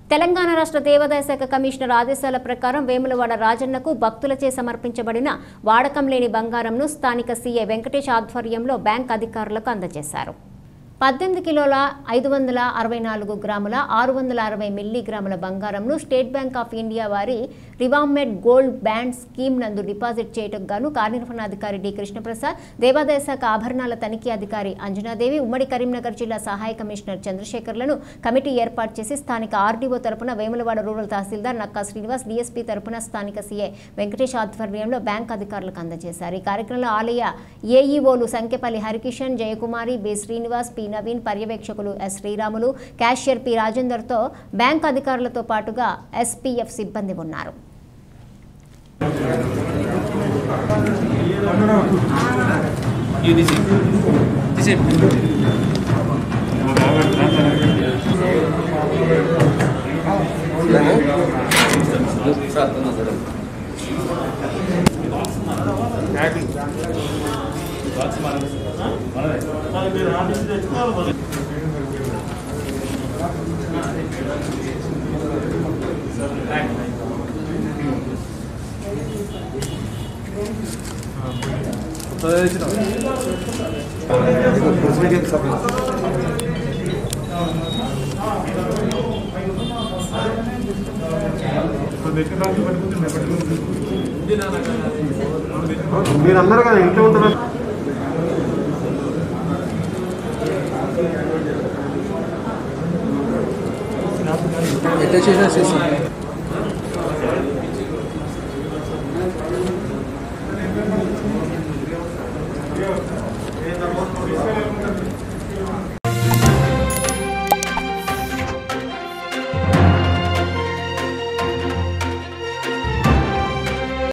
తెలంగాణ రాష్ట్ర దేవాదాయ శాఖ కమిషనర్ ఆదేశాల ప్రకారం వేములవాడ రాజన్నకు భక్తులచే సమర్పించబడిన వాడకం లేని బంగారంను స్థానిక సీఏ వెంకటేష్ ఆధ్వర్యంలో బ్యాంక్ అధికారులకు అందజేశారు పద్దెనిమిది కిలోల ఐదు వందల అరవై నాలుగు గ్రాముల ఆరు వందల అరవై మిల్లీగ్రాముల బంగారంను స్టేట్ బ్యాంక్ ఆఫ్ ఇండియా వారి రివామెడ్ గోల్డ్ బ్యాండ్ స్కీమ్ నందు డిపాజిట్ చేయటకు గాను కార్యనిర్వహణాధికారి డి కృష్ణప్రసాద్ దేవాదాయ శాఖ ఆభరణాల తనిఖీ అధికారి అంజనాదేవి ఉమ్మడి కరీంనగర్ జిల్లా సహాయ కమిషనర్ చంద్రశేఖర్లను కమిటీ ఏర్పాటు చేసి స్థానిక ఆర్డీఓ తరపున వేములవాడ రూరల్ తహసీల్దార్ నక్కా శ్రీనివాస్ డీఎస్పీ తరపున స్థానిక సీఏ వెంకటేష్ ఆధ్వర్యంలో బ్యాంక్ అధికారులకు అందజేశారు ఈ కార్యక్రమంలో ఆలయ ఏఈఓలు సంఖ్యపల్లి హరికిషన్ జయకుమారి బి శ్రీనివాస్ పి నవీన్ పర్యవేక్షకులు ఎస్ శ్రీరాములు క్యాషియర్ పి రాజేందర్తో బ్యాంక్ అధికారులతో పాటుగా ఎస్పీఎఫ్ సిబ్బంది ఉన్నారు ఇది తీసే మీరు అన్నారు కదా ఇంట్లో ఉంటారు ఎట్లా చేసినా చేస్తాం ఏ